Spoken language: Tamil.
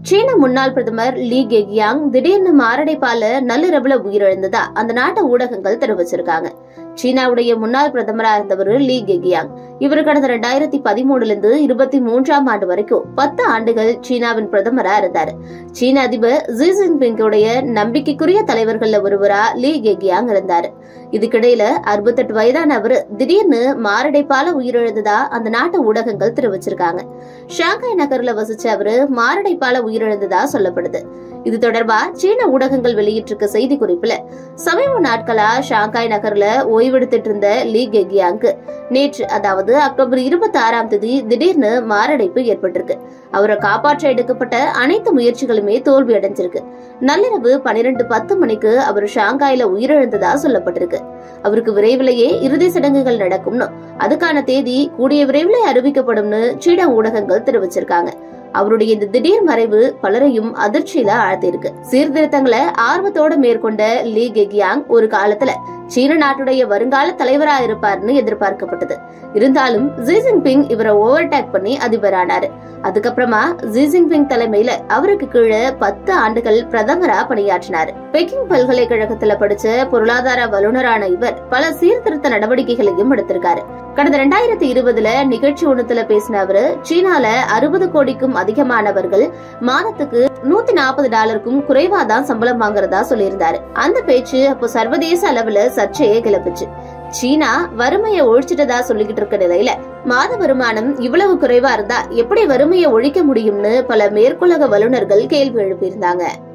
சீன முன்னாள் பிரதமர் லீ கெகியாங் திடீர்னு மாரடைப்பால நள்ளிரவுல உயிரிழந்ததா அந்த நாட்டு ஊடகங்கள் தெரிவிச்சிருக்காங்க சீனாவுடைய முன்னாள் பிரதமரா இருந்தவர் லீ கெகியாங் இவர் கடந்த ரெண்டாயிரத்தி பதிமூணுல இருந்து இருபத்தி மூன்றாம் ஆண்டு வரைக்கும் பத்து ஆண்டுகள் சீனாவின் பிரதமரா இருந்தாரு சீன அதிபர் ஜி ஜின்பிங்குடைய நம்பிக்கைக்குரிய தலைவர்கள்ல ஒருவரா லீ கெகியாங் இருந்தாரு இதுக்கிடையில அறுபத்தெட்டு வயதான அவர் திடீர்னு மாரடைப்பால உயிரிழந்ததா அந்த நாட்டு ஊடகங்கள் தெரிவிச்சிருக்காங்க ஷாங்காய் நகர்ல வசிச்ச அவரு மாரடைப்பால உயிரிழந்ததா சொல்லப்படுது இது தொடர்பா சீன ஊடகங்கள் வெளியிட்டிருக்க செய்தி குறிப்புல சமீப நாட்களா ஷாங்காய் நகர்ல ஓய்வெடுத்துட்டு இருந்த லீ கெகியாங்கு நேற்று அதாவது அக்டோபர் இருபத்தி ஆறாம் தேதி திடீர்னு மாரடைப்பு ஏற்பட்டிருக்கு அவரை காப்பாற்ற எடுக்கப்பட்ட அனைத்து முயற்சிகளுமே தோல்வி அடைஞ்சிருக்கு நள்ளிரவு பனிரெண்டு பத்து மணிக்கு அவர் ஷாங்காயில உயிரிழந்ததா சொல்லப்பட்டிருக்கு அவருக்கு விரைவிலேயே இறுதி சடங்குகள் நடக்கும்னு அதுக்கான தேதி கூடிய விரைவில் அறிவிக்கப்படும்னு சீன ஊடகங்கள் தெரிவிச்சிருக்காங்க அவருடைய இந்த திடீர் மறைவு பலரையும் அதிர்ச்சியில ஆழ்த்தியிருக்கு சீர்திருத்தங்களை ஆர்வத்தோட மேற்கொண்ட லீ கெகியாங் ஒரு காலத்துல சீன நாட்டுடைய வருங்கால தலைவரா இருப்பார்னு எதிர்பார்க்கப்பட்டது இருந்தாலும் ஜி ஜின்பிங் இவரை ஓவர்டேக் பண்ணி அதிபரானாரு அதுக்கப்புறமா ஜி ஜின்பிங் தலைமையில அவருக்கு கீழே பத்து ஆண்டுகள் பிரதமரா பணியாற்றினார் பெக்கிங் பல்கலைக்கழகத்துல படிச்ச பொருளாதார வல்லுநரான இவர் பல சீர்திருத்த நடவடிக்கைகளையும் எடுத்திருக்காரு கடந்த ரெண்டாயிரத்தி இருபதுல நிகழ்ச்சி ஒண்ணுத்துல பேசின அவரு சீனால அறுபது கோடிக்கும் அதிகமானவர்கள் மாதத்துக்கு நூத்தி நாற்பது டாலருக்கும் குறைவாதான் சம்பளம் வாங்குறதா சொல்லியிருந்தாரு அந்த பேச்சு அப்போ சர்வதேச அளவுல சர்ச்சையே கிளப்புச்சு சீனா வறுமையை ஒழிச்சிட்டதா சொல்லிக்கிட்டு இருக்க நிலையில மாத வருமானம் இவ்வளவு குறைவா இருந்தா எப்படி வறுமையை ஒழிக்க முடியும்னு பல மேற்குலக வல்லுநர்கள் கேள்வி எழுப்பியிருந்தாங்க